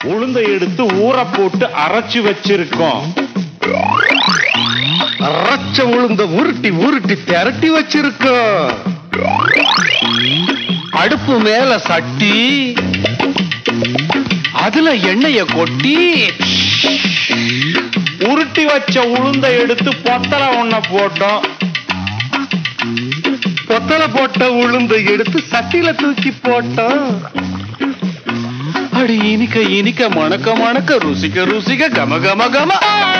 உளுந்தை எடுத்து ஊற போட்டு அரைச்சு வச்சிருக்கோம் அரைச்ச உளுந்த உருட்டி உருட்டி திரட்டி வச்சிருக்கோம் அடுப்பு மேல சட்டி அதுல எண்ணெய கொட்டி உருட்டி வச்ச உளுந்தை எடுத்து பொத்தல ஒண்ண போட்டோம் பொத்தல போட்ட உளுந்த எடுத்து சட்டியில தூக்கி போட்டோம் அடி இனிக்க இனிக்க மணக்க மணக்க ருசிக்க ருசிக்க கம கம கம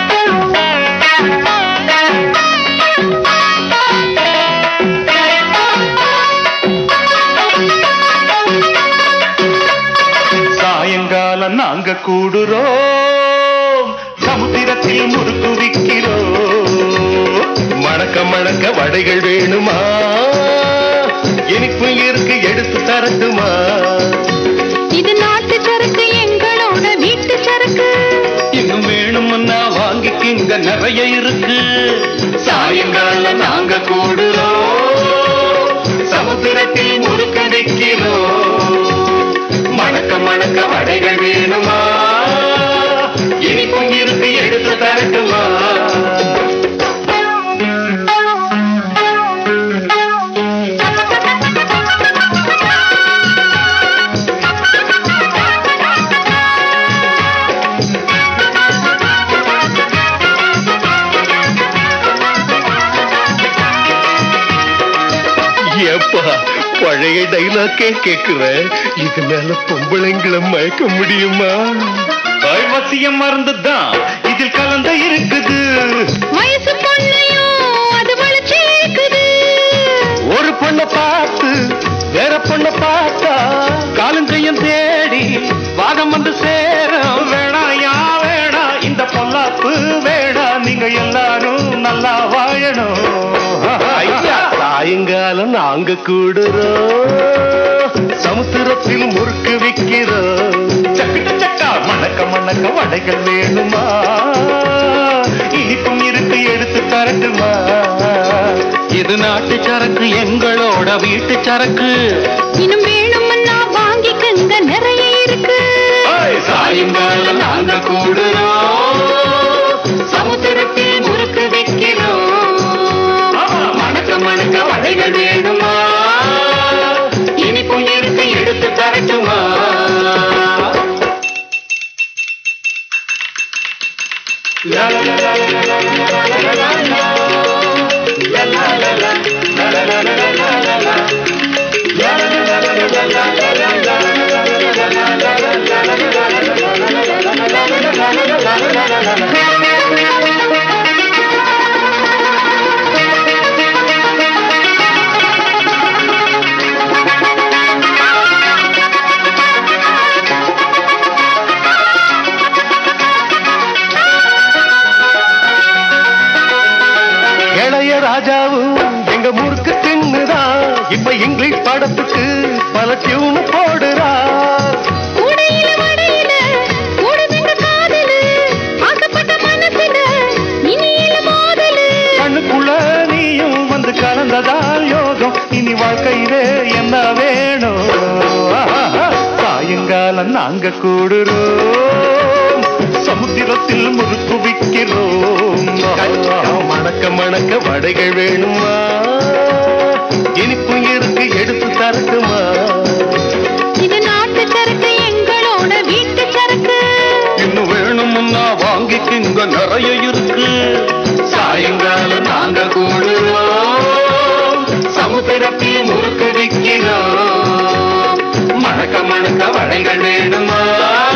சாயங்காலம் நாங்க கூடுறோம் சமுத்திரத்தில் முறுக்கு விக்கிறோம் மணக்க மணக்க வடைகள் வேணுமா இனிப்பு இருக்கு எடுத்து தரட்டுமா இது நாட்டு சரக்கு எங்களோட வீட்டு சரக்கு இன்னும் வேணும்னா வாங்கிக்கிங்க நிறைய இருக்கு சாயங்காலம் நாங்க கூடுறோம் சமுத்திரத்தில் முறுக்கு விக்கிறோம் மணக்க மணக்க வடைகள் வேணுமா இனிப்பும் இருக்கு எடுத்து தரட்டுமா ஏப்பா பழைய டைலாக்கே கேக்குற இது மேல பொம்பளைங்களை மயக்க முடியுமா வசியம் மருந்து தான் இதில் கலந்து இருக்குது வயசு பொண்ணையும் அது வளைச்சு இருக்குது ஒரு பொண்ண பார்த்து வேற பொண்ண பார்த்தா காலஞ்செய்யம் தேடி வாதம் வந்து சேரும் வேணாம் யா வேணாம் இந்த பொல்லாப்பு வேணாம் நீங்க எல்லாரும் நல்லா வாழணும் ஐயா சாயங்காலம் நாங்க கூடுறோம் சமுத்திரத்தில் முறுக்கு விக்கிறோம் சக்கிட்ட சக்கா மணக்க மணக்க வடைகள் வேணுமா இனிப்பும் இருக்கு எடுத்து தரட்டுமா இது நாட்டு சரக்கு எங்களோட வீட்டு சரக்கு இன்னும் வேணும்னா வாங்கிக்கங்க நிறைய இருக்கு சாயங்காலம் நாங்க கூடுறோம் சமுத்திரத்தில் முறுக்கு விற்கிறோம் மணக்க மணக்க வடைகள் வேணுமா இனிப்பும் இருக்கு எடுத்து தரட்டுமா இளைய ராஜாவும் எங்க முறுக்கு தின்னுதான் இப்ப இங்கிலீஷ் படத்துக்கு பல டியூன் போடுறா கூடையில வடையில கூடுதுங்க காதலு ஆசைப்பட்ட மனசுல இனியில மோதலு கண்ணுக்குள்ள நீயும் வந்து கலந்ததால் யோகம் இனி வாழ்க்கையிலே என்ன வேணும் சாயங்காலம் நாங்க கூடுறோம் சமுத்திரத்தில் முறுக்கு விற்கிறோம் மணக்க மணக்க வடைகள் வேணுமா இனிப்பு இருக்கு எடுத்து தரட்டுமா இது நாட்டு சரக்கு எங்களோட வீட்டு சரக்கு இன்னும் வேணும்னா வாங்கிக்குங்க நிறைய இருக்கு சாயங்காலம் நாங்க கூடுவோம் சமுத்திரத்தில் முறுக்கு விற்கிறோம் மணக்க மணக்க வடைகள் வேணுமா